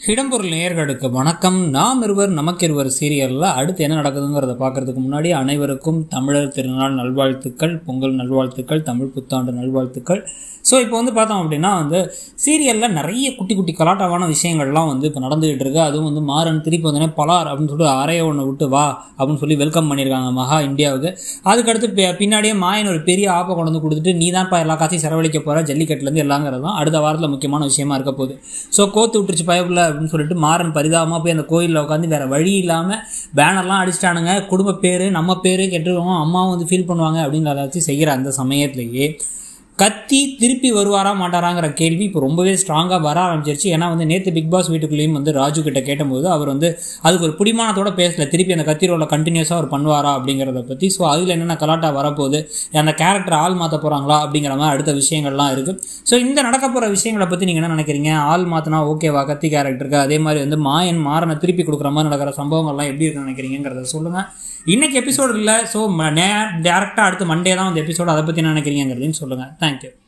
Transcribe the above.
இடம்பொருள் நேயர்களுக்கு வணக்கம் நாம் இருவர் நமக்கிருவர் சீரியலில் அடுத்து என்ன நடக்குதுங்கிறத பார்க்கறதுக்கு முன்னாடி அனைவருக்கும் தமிழர் திருநாள் நல்வாழ்த்துக்கள் பொங்கல் நல்வாழ்த்துக்கள் தமிழ் புத்தாண்டு நல்வாழ்த்துக்கள் ஸோ இப்போ வந்து பார்த்தோம் அப்படின்னா வந்து சீரியலில் நிறைய குட்டி குட்டி கலாட்டாவான விஷயங்கள்லாம் வந்து இப்போ நடந்துகிட்டு இருக்கு அதுவும் வந்து மாறன் திருப்பி வந்தோடனே பலார் அப்படின்னு சொல்லிட்டு அறைய ஒன்று விட்டு வா அப்படின்னு சொல்லி வெல்கம் பண்ணியிருக்காங்க மகா இந்தியாவுக்கு அதுக்கடுத்து பி- பின்னாடியே மாயன் ஒரு பெரிய ஆப்பை கொண்டு வந்து கொடுத்துட்டு நீ தான்ப்பா எல்லா காசையும் செலவழிக்க போகிற ஜல்லிக்கட்டுலேருந்து எல்லாங்கிறது தான் அடுத்த வாரத்தில் முக்கியமான விஷயமா இருக்க போகுது ஸோ கோத்து விட்டுருச்சு பயப்பில்ல அப்படின்னு சொல்லிட்டு மாறன் பரிதாபமாக போய் அந்த கோயிலில் உட்காந்து வேற வழி இல்லாமல் பேனர்லாம் அடிச்சிட்டானுங்க குடும்ப பேர் நம்ம பேர் கெட்டுருவோம் அம்மாவும் வந்து ஃபீல் பண்ணுவாங்க அப்படிங்கிறத வச்சு செய்கிற அந்த சமயத்திலேயே கத்தி திருப்பி வருவாரா மாட்டாராங்கிற கேள்வி இப்போ ரொம்பவே ஸ்ட்ராங்காக வர ஆரம்பிச்சிருச்சு ஏன்னா வந்து நேற்று பிக் பாஸ் வீட்டுக்குள்ளேயும் வந்து ராஜு கிட்ட கேட்டபோது அவர் வந்து அதுக்கு ஒரு பிடிமானத்தோட பேசல திருப்பி அந்த கத்தி ரோலை கண்டினியூஸாக அவர் பண்ணுவாரா அப்படிங்கிறத பற்றி ஸோ அதில் என்னென்ன கலாட்டா வரப்போகுது அந்த கேரக்டர் ஆள் மாற்ற போகிறாங்களா அப்படிங்கிற மாதிரி அடுத்த விஷயங்கள்லாம் இருக்குது ஸோ இந்த நடக்க போகிற விஷயங்களை பற்றி நீங்கள் என்ன நினைக்கிறீங்க ஆள் மாற்றினா ஓகேவா கத்தி கேரக்டருக்கு அதே மாதிரி வந்து மாயன் மாறனை திருப்பி கொடுக்குற மாதிரி நடக்கிற சம்பவங்கள்லாம் எப்படி இருக்குன்னு நினைக்கிறீங்கிறத சொல்லுங்கள் இன்னைக்கு எபிசோடு இல்லை ஸோ டேரெக்டாக அடுத்து மண்டே தான் அந்த எபிசோடு அதை பற்றி என்ன நினைக்கிறீங்கிறதையும் சொல்லுங்கள் தேங்க்யூ